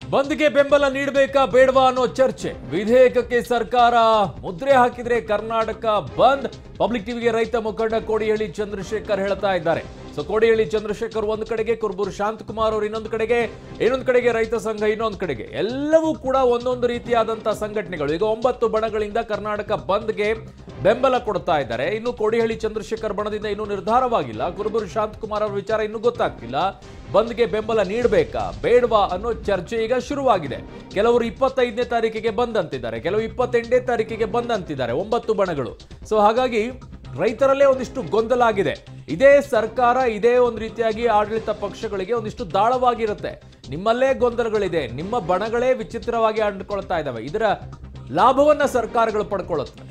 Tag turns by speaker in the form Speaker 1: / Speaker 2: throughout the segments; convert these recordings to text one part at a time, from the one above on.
Speaker 1: ಬಂದ್ಗೆ ಬೆಂಬಲ ನೀಡಬೇಕಾ ಬೇಡವಾ ಅನ್ನೋ ಚರ್ಚೆ ವಿಧೇಯಕಕ್ಕೆ ಸರ್ಕಾರ ಮುದ್ರೆ ಹಾಕಿದ್ರೆ ಕರ್ನಾಟಕ ಬಂದ್ ಪಬ್ಲಿಕ್ ಟಿವಿಗೆ ರೈತ ಮುಖಂಡ ಕೋಡಿಹಳ್ಳಿ ಚಂದ್ರಶೇಖರ್ ಹೇಳ್ತಾ ಇದ್ದಾರೆ ಸೊ ಕೋಡಿಹಳ್ಳಿ ಚಂದ್ರಶೇಖರ್ ಒಂದು ಕಡೆಗೆ ಕುರ್ಬೂರು ಶಾಂತಕುಮಾರ್ ಅವರು ಇನ್ನೊಂದು ಕಡೆಗೆ ಇನ್ನೊಂದು ಕಡೆಗೆ ರೈತ ಸಂಘ ಇನ್ನೊಂದು ಕಡೆಗೆ ಎಲ್ಲವೂ ಕೂಡ ಒಂದೊಂದು ರೀತಿಯಾದಂತಹ ಸಂಘಟನೆಗಳು ಈಗ ಒಂಬತ್ತು ಬಣಗಳಿಂದ ಕರ್ನಾಟಕ ಬಂದ್ಗೆ ಬೆಂಬಲ ಕೊಡ್ತಾ ಇದ್ದಾರೆ ಇನ್ನು ಕೋಡಿಹಳ್ಳಿ ಚಂದ್ರಶೇಖರ್ ಬಣದಿಂದ ಇನ್ನೂ ನಿರ್ಧಾರವಾಗಿಲ್ಲ ಕುರುಬೂರು ಶಾಂತಕುಮಾರ್ ಅವರ ವಿಚಾರ ಇನ್ನೂ ಗೊತ್ತಾಗ್ತಿಲ್ಲ ಬಂದ್ಗೆ ಬೆಂಬಲ ನೀಡಬೇಕಾ ಬೇಡವಾ ಅನ್ನೋ ಚರ್ಚೆ ಈಗ ಶುರುವಾಗಿದೆ ಕೆಲವರು ಇಪ್ಪತ್ತೈದನೇ ತಾರೀಕಿಗೆ ಬಂದ್ ಅಂತಿದ್ದಾರೆ ಕೆಲವು ಇಪ್ಪತ್ತೆಂಟನೇ ತಾರೀಕಿಗೆ ಬಂದ್ ಅಂತಿದ್ದಾರೆ ಒಂಬತ್ತು ಬಣಗಳು ಸೊ ಹಾಗಾಗಿ ರೈತರಲ್ಲೇ ಒಂದಿಷ್ಟು ಗೊಂದಲ ಆಗಿದೆ ಇದೇ ಸರ್ಕಾರ ಇದೇ ಒಂದು ರೀತಿಯಾಗಿ ಆಡಳಿತ ಪಕ್ಷಗಳಿಗೆ ಒಂದಿಷ್ಟು ದಾಳವಾಗಿರುತ್ತೆ ನಿಮ್ಮಲ್ಲೇ ಗೊಂದಲಗಳಿದೆ ನಿಮ್ಮ ಬಣಗಳೇ ವಿಚಿತ್ರವಾಗಿ ಆಡ್ಕೊಳ್ತಾ ಇದ್ದಾವೆ ಇದರ ಲಾಭವನ್ನ ಸರ್ಕಾರಗಳು ಪಡ್ಕೊಳ್ಳುತ್ತವೆ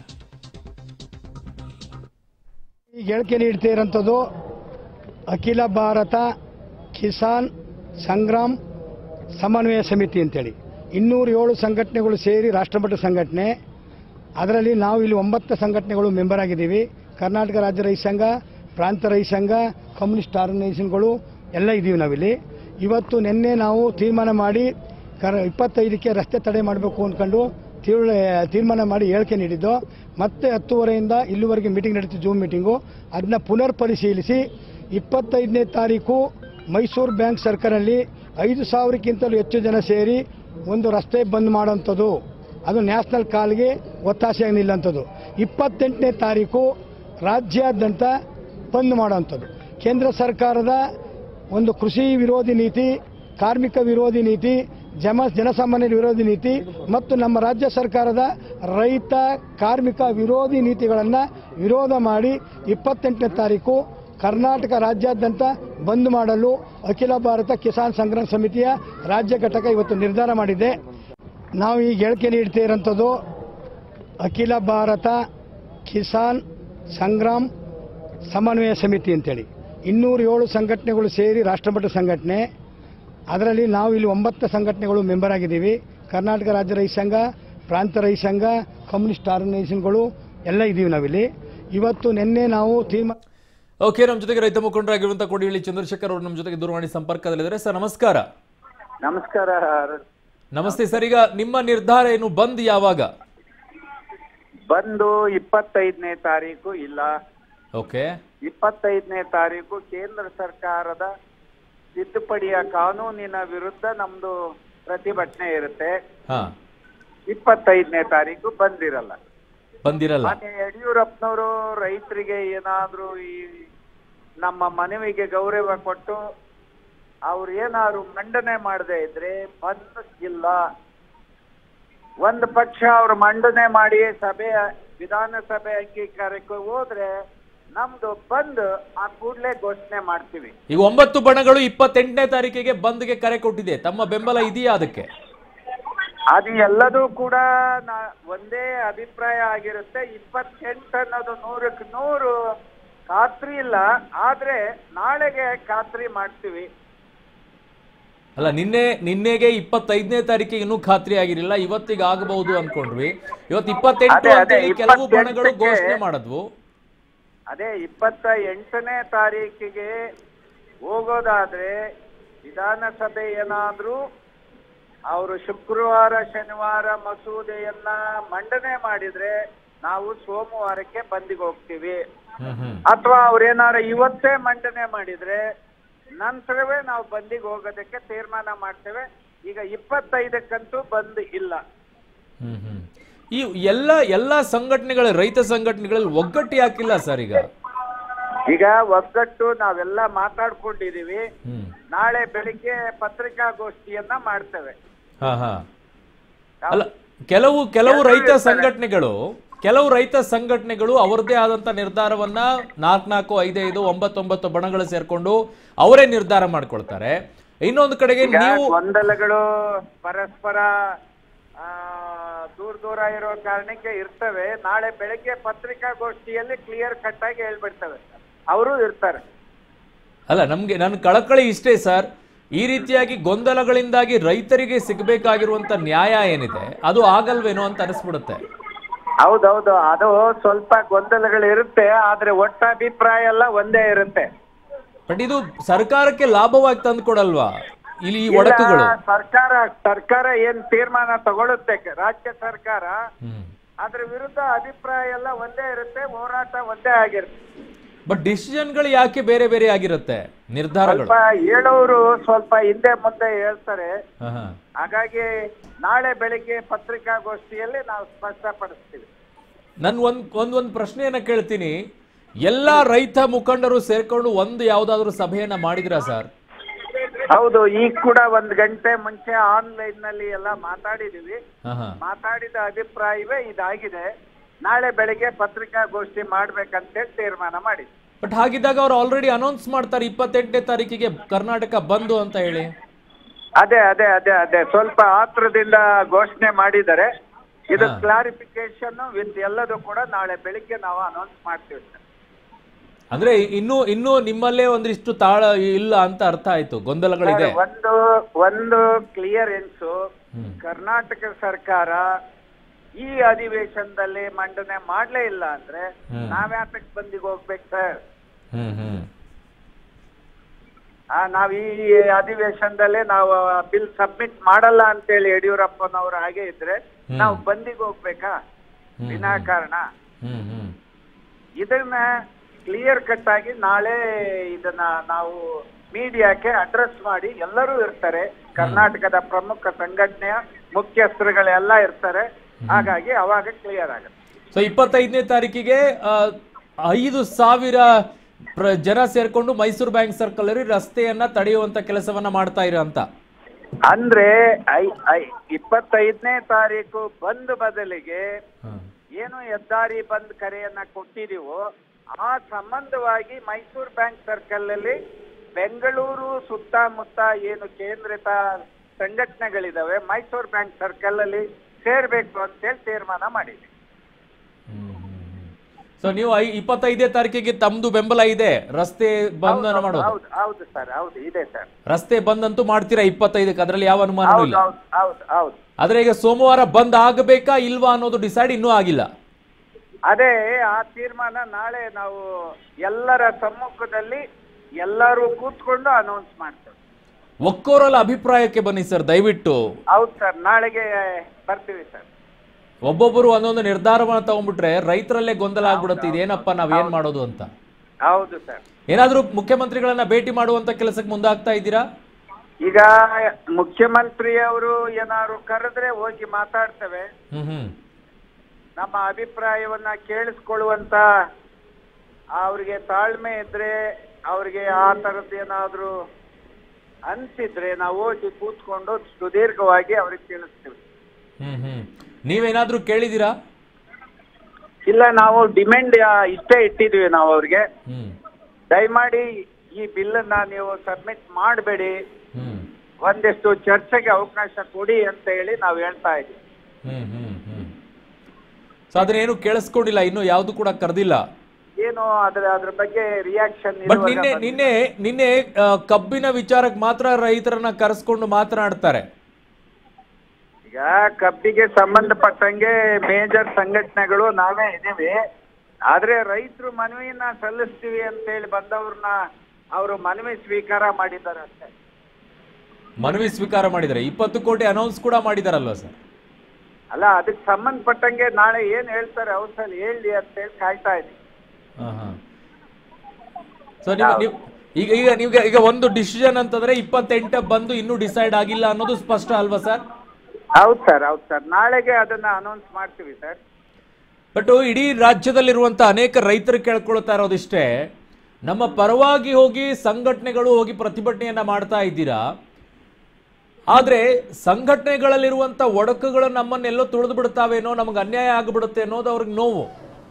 Speaker 2: ಈ ಹೇಳಿಕೆ ನೀಡ್ತಾ ಇರೋಂಥದ್ದು ಅಖಿಲ ಭಾರತ ಕಿಸಾನ್ ಸಂಗ್ರಾಮ್ ಸಮನ್ವಯ ಸಮಿತಿ ಅಂತೇಳಿ ಇನ್ನೂರ ಏಳು ಸಂಘಟನೆಗಳು ಸೇರಿ ರಾಷ್ಟ್ರಮಟ್ಟ ಸಂಘಟನೆ ಅದರಲ್ಲಿ ನಾವು ಇಲ್ಲಿ ಒಂಬತ್ತು ಸಂಘಟನೆಗಳು ಮೆಂಬರ್ ಆಗಿದ್ದೀವಿ ಕರ್ನಾಟಕ ರಾಜ್ಯ ರೈತ ಸಂಘ ಪ್ರಾಂತ ರೈತ ಸಂಘ ಕಮ್ಯುನಿಸ್ಟ್ ಆರ್ಗನೈಸೇಷನ್ಗಳು ಎಲ್ಲ ಇದ್ದೀವಿ ನಾವಿಲ್ಲಿ ಇವತ್ತು ನಿನ್ನೆ ನಾವು ತೀರ್ಮಾನ ಮಾಡಿ ಕರ ಇಪ್ಪತ್ತೈದಕ್ಕೆ ರಸ್ತೆ ತಡೆ ಮಾಡಬೇಕು ಅಂದ್ಕೊಂಡು ತೀವ್ರ ತೀರ್ಮಾನ ಮಾಡಿ ಹೇಳಿಕೆ ನೀಡಿದ್ದು ಮತ್ತೆ ಹತ್ತುವರೆಯಿಂದ ಇಲ್ಲಿವರೆಗೆ ಮೀಟಿಂಗ್ ನಡೀತು ಜೂಮ್ ಮೀಟಿಂಗು ಅದನ್ನ ಪುನರ್ ಪರಿಶೀಲಿಸಿ ಇಪ್ಪತ್ತೈದನೇ ತಾರೀಕು ಮೈಸೂರು ಬ್ಯಾಂಕ್ ಸರ್ಕಲಲ್ಲಿ ಐದು ಸಾವಿರಕ್ಕಿಂತಲೂ ಹೆಚ್ಚು ಜನ ಸೇರಿ ಒಂದು ರಸ್ತೆ ಬಂದ್ ಮಾಡೋಂಥದ್ದು ಅದು ನ್ಯಾಷನಲ್ ಕಾಲ್ಗೆ ಒತ್ತಾಸೆಯಾಗಿ ನಿಲ್ಲಂಥದ್ದು ಇಪ್ಪತ್ತೆಂಟನೇ ತಾರೀಕು ರಾಜ್ಯಾದ್ಯಂತ ಬಂದ್ ಮಾಡೋಂಥದ್ದು ಕೇಂದ್ರ ಸರ್ಕಾರದ ಒಂದು ಕೃಷಿ ವಿರೋಧಿ ನೀತಿ ಕಾರ್ಮಿಕ ವಿರೋಧಿ ನೀತಿ ಜಮ ಜನಸಾಮಾನ್ಯರ ವಿರೋಧಿ ನೀತಿ ಮತ್ತು ನಮ್ಮ ರಾಜ್ಯ ಸರ್ಕಾರದ ರೈತ ಕಾರ್ಮಿಕ ವಿರೋಧಿ ನೀತಿಗಳನ್ನು ವಿರೋಧ ಮಾಡಿ ಇಪ್ಪತ್ತೆಂಟನೇ ತಾರೀಕು ಕರ್ನಾಟಕ ರಾಜ್ಯಾದ್ಯಂತ ಬಂದ್ ಮಾಡಲು ಅಖಿಲ ಭಾರತ ಕಿಸಾನ್ ಸಂಗ್ರಾಮ ಸಮಿತಿಯ ರಾಜ್ಯ ಘಟಕ ಇವತ್ತು ನಿರ್ಧಾರ ಮಾಡಿದೆ ನಾವು ಈಗ ಹೇಳಿಕೆ ನೀಡ್ತಾ ಇರೋಂಥದ್ದು ಅಖಿಲ ಭಾರತ ಕಿಸಾನ್ ಸಂಗ್ರಾಮ್ ಸಮನ್ವಯ ಸಮಿತಿ ಅಂತೇಳಿ ಇನ್ನೂರ ಏಳು ಸಂಘಟನೆಗಳು ಸೇರಿ ರಾಷ್ಟ್ರಮಟ್ಟ ಸಂಘಟನೆ ಅದರಲ್ಲಿ ನಾವು ಇಲ್ಲಿ ಒಂಬತ್ತು ಸಂಘಟನೆಗಳು ಮೆಂಬರ್ ಆಗಿದ್ದೀವಿ ಕರ್ನಾಟಕ ರಾಜ್ಯ ರೈತ ಸಂಘ ಪ್ರಾಂತ ರೈತ ಸಂಘ ಕಮ್ಯುನಿಸ್ಟ್ ಆರ್ಗನೈಸೇಷನ್ಗಳು ಎಲ್ಲ ಇದ್ದೀವಿ ನಾವಿಲ್ಲಿ ಇವತ್ತು ನಿನ್ನೆ ನಾವು ತೀರ್ಮಾನ
Speaker 1: ಓಕೆ ನಮ್ಮ ಜೊತೆಗೆ ರೈತ ಮುಖಂಡರಾಗಿರುವಂತಹ ಕೋಡಿಹಳ್ಳಿ ಚಂದ್ರಶೇಖರ್ ಅವರು ನಮ್ಮ ಜೊತೆಗೆ ದೂರವಾಣಿ ಸಂಪರ್ಕದಲ್ಲಿದ್ದಾರೆ ಸರ್ ನಮಸ್ಕಾರ
Speaker 3: ನಮಸ್ಕಾರ
Speaker 1: ನಮಸ್ತೆ ಸರ್ ಈಗ ನಿಮ್ಮ ನಿರ್ಧಾರ ಏನು ಬಂದ್ ಯಾವಾಗ
Speaker 3: ಬಂದು ಇಪ್ಪತ್ತೈದನೇ ತಾರೀಕು ಇಲ್ಲ
Speaker 1: ಓಕೆ
Speaker 3: ಇಪ್ಪತ್ತೈದನೇ ತಾರೀಕು ಕೇಂದ್ರ ಸರ್ಕಾರದ ತಿದ್ದುಪಡಿಯ ಕಾನೂನಿನ ವಿರುದ್ಧ ನಮ್ದು ಪ್ರತಿಭಟನೆ ಇರುತ್ತೆ
Speaker 1: ಹಾ
Speaker 3: ಇಪ್ಪತ್ತೈದನೇ ತಾರೀಕು ಬಂದಿರಲ್ಲ
Speaker 1: ಬಂದಿರಲ್ಲ
Speaker 3: ಮತ್ತೆ ಯಡಿಯೂರಪ್ಪನವರು ರೈತರಿಗೆ ಏನಾದ್ರೂ ಈ ನಮ್ಮ ಮನವಿಗೆ ಗೌರವ ಕೊಟ್ಟು ಅವ್ರು ಏನಾದ್ರು ಮಂಡನೆ ಮಾಡದೇ ಇದ್ರೆ ಬಂದ್ ಇಲ್ಲ ಒಂದು ಪಕ್ಷ ಅವ್ರು ಮಂಡನೆ ಮಾಡಿ ಸಭೆ ವಿಧಾನಸಭೆ ಅಂಗೀಕಾರಕ್ಕೆ ಹೋದ್ರೆ ನಮ್ದು ಬಂದ್ ಆ ಕೂಡಲೇ ಘೋಷಣೆ ಮಾಡ್ತೀವಿ
Speaker 1: ಈಗ ಒಂಬತ್ತು ಬಣಗಳು ಇಪ್ಪತ್ತೆಂಟನೇ ತಾರೀಕಿಗೆ ಬಂದ್ಗೆ ಕರೆ ಕೊಟ್ಟಿದೆ ತಮ್ಮ ಬೆಂಬಲ ಇದೆಯಾ ಅದಕ್ಕೆ
Speaker 3: ಅದು ಎಲ್ಲದೂ ಕೂಡ ನಾ- ಒಂದೇ ಅಭಿಪ್ರಾಯ ಆಗಿರುತ್ತೆ ಇಪ್ಪತ್ತೆಂಟು ಅನ್ನೋದು ನೂರಕ್ಕೆ ನೂರು ಖಾತ್ರಿ ಇಲ್ಲ ಆದ್ರೆ ನಾಳೆಗೆ ಖಾತ್ರಿ ಮಾಡ್ತೀವಿ
Speaker 1: ಅಲ್ಲ ನಿನ್ನೆ ನಿನ್ನೆಗೆ ಇಪ್ಪತ್ತೈದನೇ ತಾರೀಕಿಗೆ ಇನ್ನೂ ಖಾತ್ರಿ ಆಗಿರಲಿಲ್ಲ ಇವತ್ತಿಗೆ ಆಗಬಹುದು ಅನ್ಕೊಂಡ್ವಿ ಇವತ್ತು ಇಪ್ಪತ್ತೆಂಟು
Speaker 3: ಅದೇ, ಅದೇ,
Speaker 1: ಅಂತೇಳಿ ಕೆಲವು ಬಣಗಳು
Speaker 3: ಇಪ್ಪತ್ತೆಂಟಕ್ಕೆ
Speaker 1: ಘೋಷಣೆ ಮಾಡಿದ್ವು
Speaker 3: ಅದೇ ಇಪ್ಪತ್ತ ಎಂಟನೇ ತಾರೀಕಿಗೆ ಹೋಗೋದಾದ್ರೆ ವಿಧಾನಸಭೆ ಏನಾದ್ರೂ ಅವರು ಶುಕ್ರವಾರ ಶನಿವಾರ ಮಸೂದೆಯನ್ನ ಮಂಡನೆ ಮಾಡಿದ್ರೆ ನಾವು ಸೋಮವಾರಕ್ಕೆ ಬಂದಿಗೆ ಹೋಗ್ತೀವಿ
Speaker 1: ಹ್ಮ್ ಹ್ಮ್
Speaker 3: ಅಥವಾ ಅವ್ರೇನಾರ ಇವತ್ತೇ ಮಂಡನೆ ಮಾಡಿದ್ರೆ ನಂತರವೇ ನಾವು ಬಂದಿಗೆ ಹೋಗೋದಕ್ಕೆ ತೀರ್ಮಾನ ಮಾಡ್ತೇವೆ ಈಗ ಇಪ್ಪತ್ತೈದಕ್ಕಂತೂ ಬಂದ್ ಇಲ್ಲ
Speaker 1: ಹ್ಮ್ ಹ್ಮ್ ಈ ಎಲ್ಲ ಎಲ್ಲ ಸಂಘಟನೆಗಳ ರೈತ ಸಂಘಟನೆಗಳಲ್ಲಿ ಒಗ್ಗಟ್ಟು ಯಾಕಿಲ್ಲ ಸರ್ ಈಗ
Speaker 3: ಈಗ ಒಗ್ಗಟ್ಟು ನಾವೆಲ್ಲ ಮಾತಾಡ್ಕೊಂಡಿದೀವಿ
Speaker 1: ಹ್ಮ್
Speaker 3: ನಾಳೆ ಬೆಳಿಗ್ಗೆ ಪತ್ರಿಕಾಗೋಷ್ಠಿಯನ್ನ ಮಾಡ್ತೇವೆ
Speaker 1: ಹಾ ಹಾ ಅಲ್ಲ ಕೆಲವು ಕೆಲವು ರೈತ ಸಂಘಟನೆಗಳು ಕೆಲವು ರೈತ ಸಂಘಟನೆಗಳು ಅವರದೇ ಆದಂತ ನಿರ್ಧಾರವನ್ನ ನಾಲ್ಕು ನಾಲ್ಕು ಐದೈದು ಒಂಬತ್ತೊಂಬತ್ತು ಬಣಗಳು ಸೇರ್ಕೊಂಡು ಅವರೇ ನಿರ್ಧಾರ ಮಾಡ್ಕೊಳ್ತಾರೆ ಇನ್ನೊಂದು ಕಡೆಗೆ
Speaker 3: ಈಗ
Speaker 1: ನೀವು
Speaker 3: ಗೊಂದಲಗಳು ಪರಸ್ಪರ ಆ, ದೂರ ದೂರ ಇರೋ ಕಾರಣಕ್ಕೆ ಇರ್ತವೆ ನಾಳೆ ಬೆಳಿಗ್ಗೆ ಪತ್ರಿಕಾಗೋಷ್ಠಿಯಲ್ಲಿ ಕ್ಲಿಯರ್ ಕಟ್ ಆಗಿ ಹೇಳ್ಬಿಡ್ತವೆ ಅವರು ಇರ್ತಾರೆ
Speaker 1: ಅಲ್ಲ ನಮ್ಗೆ ನನ್ನ ಕಳಕಳಿ ಇಷ್ಟೇ ಸರ್ ಈ ರೀತಿಯಾಗಿ ಗೊಂದಲಗಳಿಂದಾಗಿ ರೈತರಿಗೆ ಸಿಗಬೇಕಾಗಿರುವಂತ ನ್ಯಾಯ ಏನಿದೆ ಅದು ಆಗಲ್ವೇನೋ ಅಂತ ಅನಿಸ್ಬಿಡುತ್ತೆ
Speaker 3: ಹೌದೌದು ಅದು ಸ್ವಲ್ಪ ಗೊಂದಲಗಳು ಇರುತ್ತೆ ಆದ್ರೆ ಒಟ್ಟ ಅಭಿಪ್ರಾಯ ಎಲ್ಲ ಒಂದೇ ಇರುತ್ತೆ
Speaker 1: ಬಟ್ ಇದು ಸರ್ಕಾರಕ್ಕೆ ಲಾಭವಾಗಿ ತಂದ್ಕೊಡಲ್ವಾ ಇಲ್ಲಿ ಈ
Speaker 3: ಇಲ್ಲ,
Speaker 1: ಒಡಕುಗಳು
Speaker 3: ಸರ್ಕಾರ ಸರ್ಕಾರ ಏನ್ ತೀರ್ಮಾನ ತಗೊಳುತ್ತೆ ರಾಜ್ಯ ಸರ್ಕಾರ
Speaker 1: ಹ್ಮ್
Speaker 3: ಅದ್ರ ವಿರುದ್ಧ ಅಭಿಪ್ರಾಯ ಎಲ್ಲ ಒಂದೇ ಇರುತ್ತೆ ಹೋರಾಟ ಒಂದೇ ಆಗಿರುತ್ತೆ
Speaker 1: ಬಟ್ ಡಿಸಿಷನ್ಗಳು ಯಾಕೆ ಬೇರೆ ಬೇರೆ ಆಗಿರುತ್ತೆ ನಿರ್ಧಾರಗಳು
Speaker 3: ಸ್ವಲ್ಪ ಹೇಳೋರು ಸ್ವಲ್ಪ ಹಿಂದೆ ಮುಂದೆ ಹೇಳ್ತಾರೆ
Speaker 1: ಹಾ, ಹಾ.
Speaker 3: ಹಾಗಾಗಿ ನಾಳೆ ಬೆಳಿಗ್ಗೆ ಪತ್ರಿಕಾಗೋಷ್ಠಿಯಲ್ಲಿ ನಾವು ಸ್ಪಷ್ಟಪಡಿಸ್ತೀವಿ
Speaker 1: ನನ್ ಒಂದ್ ಒಂದ್ ಒಂದ್ ಪ್ರಶ್ನೆಯನ್ನ ಕೇಳ್ತೀನಿ ಎಲ್ಲಾ ರೈತ ಮುಖಂಡರು ಸೇರ್ಕೊಂಡು ಒಂದು ಯಾವ್ದಾದ್ರು ಸಭೆಯನ್ನ ಮಾಡಿದ್ರಾ ಸರ್
Speaker 3: ಹೌದು ಈಗ ಕೂಡ ಒಂದ್ ಗಂಟೆ ಮುಂಚೆ ಆನ್ಲೈನ್ ನಲ್ಲಿ ಎಲ್ಲ ಮಾತಾಡಿದೀವಿ
Speaker 1: ಹಾ ಹಾ
Speaker 3: ಮಾತಾಡಿದ ಅಭಿಪ್ರಾಯವೇ ಇದಾಗಿದೆ ನಾಳೆ ಬೆಳಿಗ್ಗೆ ಪತ್ರಿಕಾಗೋಷ್ಠಿ ಮಾಡ್ಬೇಕಂತೇಳಿ ತೀರ್ಮಾನ ಮಾಡಿದ್ವಿ
Speaker 1: ಬಟ್ ಹಾಗಿದ್ದಾಗ ಅವ್ರು ಆಲ್ರೆಡಿ ಅನೌನ್ಸ್ ಮಾಡ್ತಾರೆ ಇಪ್ಪತ್ತೆಂಟನೇ ತಾರೀಕಿಗೆ ಕರ್ನಾಟಕ ಬಂದು ಅಂತ ಹೇಳಿ
Speaker 3: ಅದೇ ಅದೇ ಅದೇ ಅದೇ ಸ್ವಲ್ಪ ಆತ್ರದಿಂದ ಘೋಷಣೆ ಮಾಡಿದ್ದಾರೆ ಇದು
Speaker 1: ಹಾ.
Speaker 3: ಕ್ಲಾರಿಫಿಕೇಶನ್ ವಿತ್ ಎಲ್ಲದೂ ಕೂಡ ನಾಳೆ ಬೆಳಿಗ್ಗೆ ನಾವು ಅನೌನ್ಸ್ ಮಾಡ್ತೀವಿ ಸರ್
Speaker 1: ಅಂದ್ರೆ ಇನ್ನೂ ಇನ್ನೂ ನಿಮ್ಮಲ್ಲೇ ಒಂದಿಷ್ಟು ತಾಳ ಇಲ್ಲ ಅಂತ ಅರ್ಥ ಆಯ್ತು ಗೊಂದಲಗಳಿದೆ
Speaker 3: ಒಂದು ಒಂದು ಕ್ಲಿಯರೆನ್ಸ್
Speaker 1: ಹ್ಮ್.
Speaker 3: ಕರ್ನಾಟಕ ಸರ್ಕಾರ ಈ ಅಧಿವೇಶನದಲ್ಲಿ ಮಂಡನೆ ಮಾಡ್ಲೇ ಇಲ್ಲ ಅಂದ್ರೆ
Speaker 1: ಹ್ಮ್.
Speaker 3: ನಾವ್ಯಾತಕ್ ಬಂದಿಗೆ ಹೋಗ್ಬೇಕು ಸರ್
Speaker 1: ಹ್ಮ್ ಹ್ಮ್
Speaker 3: ಆ, ನಾವ್ ಈ ಅಧಿವೇಶನದಲ್ಲೇ ನಾವು ಬಿಲ್ ಸಬ್ಮಿಟ್ ಮಾಡಲ್ಲ ಅಂತೇಳಿ ಯಡಿಯೂರಪ್ಪನವರು ಹಾಗೆ ಇದ್ರೆ
Speaker 1: ಹ್ಮ್.
Speaker 3: ನಾವು ಬಂದಿಗೆ ಹೋಗ್ಬೇಕಾ
Speaker 1: ಹ್ಮ್.
Speaker 3: ವಿನಾಕಾರಣ
Speaker 1: ಹ್ಮ್ ಹ್ಮ್
Speaker 3: ಇದನ್ನ ಕ್ಲಿಯರ್ ಕಟ್ ಆಗಿ ನಾಳೆ ಇದನ್ನ ನಾವು ಮೀಡಿಯಾಕ್ಕೆ ಅಡ್ರೆಸ್ ಮಾಡಿ ಎಲ್ಲರೂ ಇರ್ತಾರೆ ಕರ್ನಾಟಕದ ಪ್ರಮುಖ ಸಂಘಟನೆಯ ಮುಖ್ಯಸ್ಥರುಗಳೆಲ್ಲ ಇರ್ತಾರೆ ಹಾಗಾಗಿ ಅವಾಗ ಕ್ಲಿಯರ್ ಆಗುತ್ತೆ
Speaker 1: ಸೊ ಇಪ್ಪತ್ತೈದನೇ ತಾರೀಕಿಗೆ ಆ, ಐದು ಸಾವಿರ ಪ್ರ ಜನ ಸೇರ್ಕೊಂಡು ಮೈಸೂರು ಬ್ಯಾಂಕ್ ಸರ್ಕಲ್ ಅಲ್ಲಿ ರಸ್ತೆಯನ್ನ ತಡೆಯುವಂತ ಕೆಲಸವನ್ನ ಮಾಡ್ತಾ ಇರೋ ಅಂತ
Speaker 3: ಅಂದ್ರೆ ಐ ಐ ಇಪ್ಪತ್ತೈದನೇ ತಾರೀಕು ಬಂದ್ ಬದಲಿಗೆ ಏನು ಹೆದ್ದಾರಿ ಬಂದ್ ಕರೆಯನ್ನ ಕೊಟ್ಟಿದೀವೋ ಆ ಸಂಬಂಧವಾಗಿ ಮೈಸೂರು ಬ್ಯಾಂಕ್ ಸರ್ಕಲ್ ಅಲ್ಲಿ ಬೆಂಗಳೂರು ಸುತ್ತಮುತ್ತ ಏನು ಕೇಂದ್ರಿತ ಸಂಘಟನೆಗಳಿದಾವೆ ಮೈಸೂರು ಬ್ಯಾಂಕ್ ಸರ್ಕಲ್ ಅಲ್ಲಿ ಸೇರ್ಬೇಕು ಅಂತೇಳಿ ತೀರ್ಮಾನ ಮಾಡಿದ್ವಿ
Speaker 1: ಸೊ ನೀವು ಐ- ಇಪ್ಪತ್ತೈದನೇ ತಾರೀಕಿಗೆ ತಮ್ದು ಬೆಂಬಲ ಇದೆ ರಸ್ತೆ ಬಂಧನ ಮಾಡೋದು
Speaker 3: ಹೌದು ಹೌದು ಸರ್ ಹೌದು ಇದೆ ಸರ್
Speaker 1: ರಸ್ತೆ ಬಂದ್ ಅಂತೂ ಮಾಡ್ತೀರಾ ಇಪ್ಪತ್ತೈದಕ್ಕೆ ಅದ್ರಲ್ಲಿ ಯಾವ ಅನುಮಾನವೂ
Speaker 3: ಹೌದು
Speaker 1: ಇಲ್ಲ
Speaker 3: ಹೌದು ಹೌದು ಹೌದು
Speaker 1: ಆದ್ರೆ ಈಗ ಸೋಮವಾರ ಬಂದ್ ಆಗಬೇಕಾ ಇಲ್ವಾ ಅನ್ನೋದು ಡಿಸೈಡ್ ಇನ್ನೂ ಆಗಿಲ್ಲ
Speaker 3: ಅದೇ ಆ ತೀರ್ಮಾನ ನಾಳೆ ನಾವು ಎಲ್ಲರ ಸಮ್ಮುಖದಲ್ಲಿ ಎಲ್ಲರೂ ಕೂತ್ಕೊಂಡು ಅನೌನ್ಸ್ ಮಾಡ್ತೇವೆ
Speaker 1: ಒಕ್ಕೋರಲ ಅಭಿಪ್ರಾಯಕ್ಕೆ ಬನ್ನಿ ಸರ್ ದಯವಿಟ್ಟು
Speaker 3: ಹೌದು ಸರ್ ನಾಳೆಗೆ ಬರ್ತೀವಿ ಸರ್
Speaker 1: ಒಬ್ಬೊಬ್ಬರು ಒಂದೊಂದು ನಿರ್ಧಾರವನ್ನ ತಗೊಂಡ್ಬಿಟ್ರೆ ರೈತರಲ್ಲೇ ಗೊಂದಲ ಆಗ್ಬಿಡುತ್ತೆ ಇದೇನಪ್ಪ ನಾವೇನ್ ಮಾಡೋದು ಅಂತ
Speaker 3: ಹೌದು ಸರ್
Speaker 1: ಏನಾದ್ರೂ ಮುಖ್ಯಮಂತ್ರಿಗಳನ್ನ ಭೇಟಿ ಮಾಡುವಂತ ಕೆಲಸಕ್ಕೆ ಮುಂದಾಗ್ತಾ ಇದ್ದೀರಾ
Speaker 3: ಈಗ ಮುಖ್ಯಮಂತ್ರಿಯವರು ಏನಾದ್ರು ಕರೆದ್ರೆ ಹೋಗಿ ಮಾತಾಡ್ತೇವೆ
Speaker 1: ಹ್ಮ್ ಹ್ಮ್
Speaker 3: ನಮ್ಮ ಅಭಿಪ್ರಾಯವನ್ನ ಕೇಳಿಸ್ಕೊಳ್ಳುವಂತ ಅವ್ರಿಗೆ ತಾಳ್ಮೆ ಇದ್ರೆ ಅವ್ರಿಗೆ ಆ ತರದ್ದು ಏನಾದ್ರು ಅನ್ಸಿದ್ರೆ ನಾವು ಹೋಗಿ ಕೂತ್ಕೊಂಡು ಸುದೀರ್ಘವಾಗಿ ಅವ್ರಿಗೆ ತಿಳಿಸ್ತೀವಿ
Speaker 1: ಹ್ಮ್ ಹ್ಮ್ ನೀವೇನಾದ್ರೂ ಕೇಳಿದೀರಾ
Speaker 3: ಇಲ್ಲ ನಾವು ಡಿಮ್ಯಾಂಡ್ ಇಷ್ಟೇ ಇಟ್ಟಿದ್ವಿ ನಾವು ಅವ್ರಿಗೆ
Speaker 1: ಹ್ಮ್
Speaker 3: ದಯಮಾಡಿ ಈ ಬಿಲ್ಲನ್ನ ನೀವು ಸಬ್ಮಿಟ್ ಮಾಡಬೇಡಿ
Speaker 1: ಹ್ಮ್
Speaker 3: ಒಂದಿಷ್ಟು ಚರ್ಚೆಗೆ ಅವಕಾಶ ಕೊಡಿ ಅಂತ ಹೇಳಿ ನಾವು ಹೇಳ್ತಾ ಇದ್ದೀವಿ
Speaker 1: ಹ್ಮ್ ಹ್ಮ್ ಹ್ಮ್ ಸೊ ಅದನ್ನೇನು ಕೇಳಿಸ್ಕೊಂಡಿಲ್ಲ ಇನ್ನು ಯಾವ್ದು ಕೂಡ ಕರೆದಿಲ್ಲ
Speaker 3: ಏನು ಅದ್ರ ಅದ್ರ ಬಗ್ಗೆ ರಿಯಾಕ್ಷನ್
Speaker 1: ಬಟ್ ನಿನ್ನೆ ನಿನ್ನೆ ನಿನ್ನೆ ಆ, ಕಬ್ಬಿನ ವಿಚಾರಕ್ಕೆ ಮಾತ್ರ ರೈತರನ್ನ ಕರೆಸ್ಕೊಂಡು ಮಾತನಾಡ್ತಾರೆ
Speaker 3: ಈಗ ಕಬ್ಬಿಗೆ ಸಂಬಂಧಪಟ್ಟಂಗೆ ಮೇಜರ್ ಸಂಘಟನೆಗಳು ನಾವೇ ಇದೀವಿ ಆದ್ರೆ ರೈತರು ಮನವಿನ ಸಲ್ಲಿಸ್ತೀವಿ ಅಂತ ಹೇಳಿ ಬಂದವ್ರನ್ನ ಅವರು ಮನವಿ ಸ್ವೀಕಾರ ಮಾಡಿದ್ದಾರೆ ಅಷ್ಟೇ
Speaker 1: ಮನವಿ ಸ್ವೀಕಾರ ಮಾಡಿದ್ದಾರೆ ಇಪ್ಪತ್ತು ಕೋಟಿ ಅನೌನ್ಸ್ ಕೂಡ ಮಾಡಿದಾರಲ್ವಾ ಸರ್
Speaker 3: ಅಲ್ಲ ಅದಕ್ಕೆ ಸಂಬಂಧಪಟ್ಟಂಗೆ ನಾಳೆ ಏನ್ ಹೇಳ್ತಾರೆ ಅವಸಲ್ಲಿ ಹೇಳಿ ಅಂತ ಹೇಳಿ ಕಾಯ್ತಾ ಇದ್ದೀವಿ
Speaker 1: ಸೊ ನೀವು ನೀವು ಈಗ ಈಗ ನೀವು ಈಗ ಒಂದು ಡಿಸಿಷನ್ ಅಂತಂದ್ರೆ ಇಪ್ಪತ್ತೆಂಟ ಬಂದು ಇನ್ನೂ ಡಿಸೈಡ್ ಆಗಿಲ್ಲ ಅನ್ನೋದು ಸ್ಪಷ್ಟ ಅಲ್ವಾ ಸರ್
Speaker 3: ಹೌದು ಸರ್ ಹೌದು ಸರ್ ನಾಳೆಗೆ ಅದನ್ನ ಅನೌನ್ಸ್ ಮಾಡ್ತೀವಿ ಸರ್
Speaker 1: ಬಟ್ ಇಡೀ ರಾಜ್ಯದಲ್ಲಿರುವಂತ ಅನೇಕ ರೈತರು ಕೇಳ್ಕೊಳ್ತಾ ಇರೋದಿಷ್ಟೇ ನಮ್ಮ ಪರವಾಗಿ ಹೋಗಿ ಸಂಘಟನೆಗಳು ಹೋಗಿ ಪ್ರತಿಭಟನೆಯನ್ನ ಮಾಡ್ತಾ ಇದ್ದೀರಾ ಆದ್ರೆ ಸಂಘಟನೆಗಳಲ್ಲಿರುವಂತ ಒಡಕುಗಳು ನಮ್ಮನ್ನೆಲ್ಲೋ ತುಳಿದು ಬಿಡ್ತಾವೇನೋ ನಮಗೆ ಅನ್ಯಾಯ ಆಗಿಬಿಡುತ್ತೆ ಅನ್ನೋದು ಅವ್ರಿಗೆ ನೋವು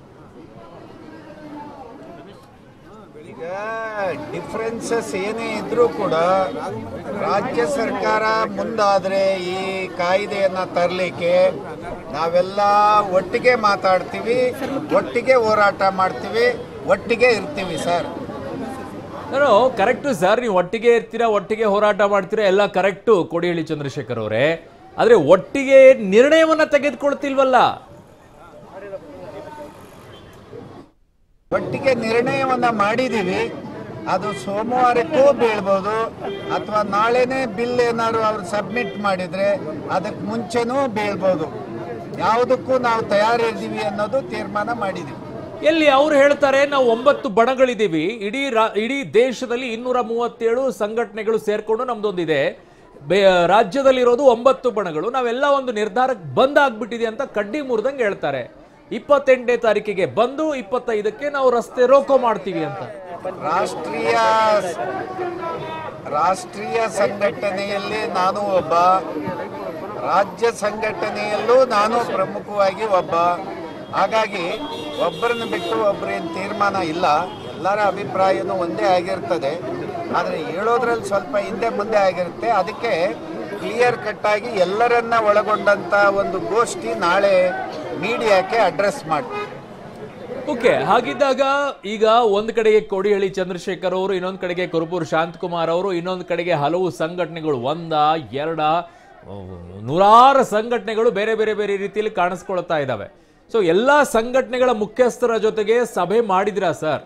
Speaker 4: ಈಗ ಡಿಫ್ರೆನ್ಸಸ್ ಏನೇ ಇದ್ರೂ ಕೂಡ ರಾಜ್ಯ ಸರ್ಕಾರ ಮುಂದಾದರೆ ಈ ಕಾಯ್ದೆಯನ್ನು ತರಲಿಕ್ಕೆ ನಾವೆಲ್ಲ ಒಟ್ಟಿಗೆ ಮಾತಾಡ್ತೀವಿ ಒಟ್ಟಿಗೆ ಹೋರಾಟ ಮಾಡ್ತೀವಿ ಒಟ್ಟಿಗೆ ಇರ್ತೀವಿ ಸರ್
Speaker 1: ನಾನು ಕರೆಕ್ಟು ಸರ್ ನೀವು ಒಟ್ಟಿಗೆ ಇರ್ತೀರಾ ಒಟ್ಟಿಗೆ ಹೋರಾಟ ಮಾಡ್ತೀರಾ ಎಲ್ಲ ಕರೆಕ್ಟು ಕೋಡಿಹಳ್ಳಿ ಚಂದ್ರಶೇಖರ್ ಅವರೇ ಆದ್ರೆ ಒಟ್ಟಿಗೆ ನಿರ್ಣಯವನ್ನ ತೆಗೆದುಕೊಳ್ತಿಲ್ವಲ್ಲ
Speaker 4: ಒಟ್ಟಿಗೆ ನಿರ್ಣಯವನ್ನು ಮಾಡಿದ್ದೀವಿ ಅದು ಸೋಮವಾರಕ್ಕೂ ಬೀಳ್ಬೋದು ಅಥವಾ ನಾಳೆನೇ ಬಿಲ್ ಏನಾದ್ರು ಅವ್ರು ಸಬ್ಮಿಟ್ ಮಾಡಿದ್ರೆ ಅದಕ್ಕೆ ಮುಂಚೆನೂ ಬೀಳ್ಬೋದು ಯಾವುದಕ್ಕೂ ನಾವು ತಯಾರಿದ್ದೀವಿ ಅನ್ನೋದು ತೀರ್ಮಾನ ಮಾಡಿದ್ದೀವಿ
Speaker 1: ಎಲ್ಲಿ ಅವ್ರು ಹೇಳ್ತಾರೆ ನಾವು ಒಂಬತ್ತು ಬಣಗಳಿದ್ದೀವಿ ಇಡೀ ರಾ- ಇಡೀ ದೇಶದಲ್ಲಿ ಇನ್ನೂರ ಮೂವತ್ತೇಳು ಸಂಘಟನೆಗಳು ಸೇರ್ಕೊಂಡು ನಮ್ದೊಂದಿದೆ ಬೇ ರಾಜ್ಯದಲ್ಲಿರೋದು ಒಂಬತ್ತು ಬಣಗಳು ನಾವೆಲ್ಲ ಒಂದು ನಿರ್ಧಾರಕ್ಕೆ ಬಂದ್ ಆಗ್ಬಿಟ್ಟಿದೆ ಅಂತ ಕಡ್ಡಿ ಮುರಿದಂಗೆ ಹೇಳ್ತಾರೆ ಇಪ್ಪತ್ತೆಂಟನೇ ತಾರೀಕಿಗೆ ಬಂದು ಇಪ್ಪತ್ತೈದಕ್ಕೆ ನಾವು ರಸ್ತೆ ರೋಕೋ ಮಾಡ್ತೀವಿ ಅಂತ
Speaker 4: ರಾಷ್ಟ್ರೀಯ ರಾಷ್ಟ್ರೀಯ ಸಂಘಟನೆಯಲ್ಲಿ ನಾನು ಒಬ್ಬ ರಾಜ್ಯ ಸಂಘಟನೆಯಲ್ಲೂ ನಾನು ಪ್ರಮುಖವಾಗಿ ಒಬ್ಬ ಹಾಗಾಗಿ ಒಬ್ಬರನ್ನ ಬಿಟ್ಟು ಒಬ್ಬರೇನು ತೀರ್ಮಾನ ಇಲ್ಲ ಎಲ್ಲರ ಅಭಿಪ್ರಾಯನೂ ಒಂದೇ ಆಗಿರ್ತದೆ ಆದರೆ ಹೇಳೋದ್ರಲ್ಲಿ ಸ್ವಲ್ಪ ಹಿಂದೆ ಮುಂದೆ ಆಗಿರುತ್ತೆ ಅದಕ್ಕೆ ಕ್ಲಿಯರ್ ಕಟ್ ಆಗಿ ಎಲ್ಲರನ್ನ ಒಳಗೊಂಡಂತ ಒಂದು ಗೋಷ್ಠಿ ನಾಳೆ ಮೀಡಿಯಾಕ್ಕೆ ಅಡ್ರೆಸ್ ಮಾಡ್ತೀವಿ
Speaker 1: ಓಕೆ ಹಾಗಿದ್ದಾಗ ಈಗ ಒಂದ್ ಕಡೆಗೆ ಕೋಡಿಹಳ್ಳಿ ಚಂದ್ರಶೇಖರ್ ಅವರು ಇನ್ನೊಂದ್ ಕಡೆಗೆ ಕುರುಪೂರ್ ಶಾಂತಕುಮಾರ್ ಅವರು ಇನ್ನೊಂದ್ ಕಡೆಗೆ ಹಲವು ಸಂಘಟನೆಗಳು ಒಂದ ಎರಡ ನೂರಾರು ಸಂಘಟನೆಗಳು ಬೇರೆ ಬೇರೆ ಬೇರೆ ರೀತಿಯಲ್ಲಿ ಕಾಣಿಸ್ಕೊಳ್ತಾ ಇದ್ದಾವೆ ಸೊ ಎಲ್ಲಾ ಸಂಘಟನೆಗಳ ಮುಖ್ಯಸ್ಥರ ಜೊತೆಗೆ ಸಭೆ ಮಾಡಿದ್ರಾ ಸರ್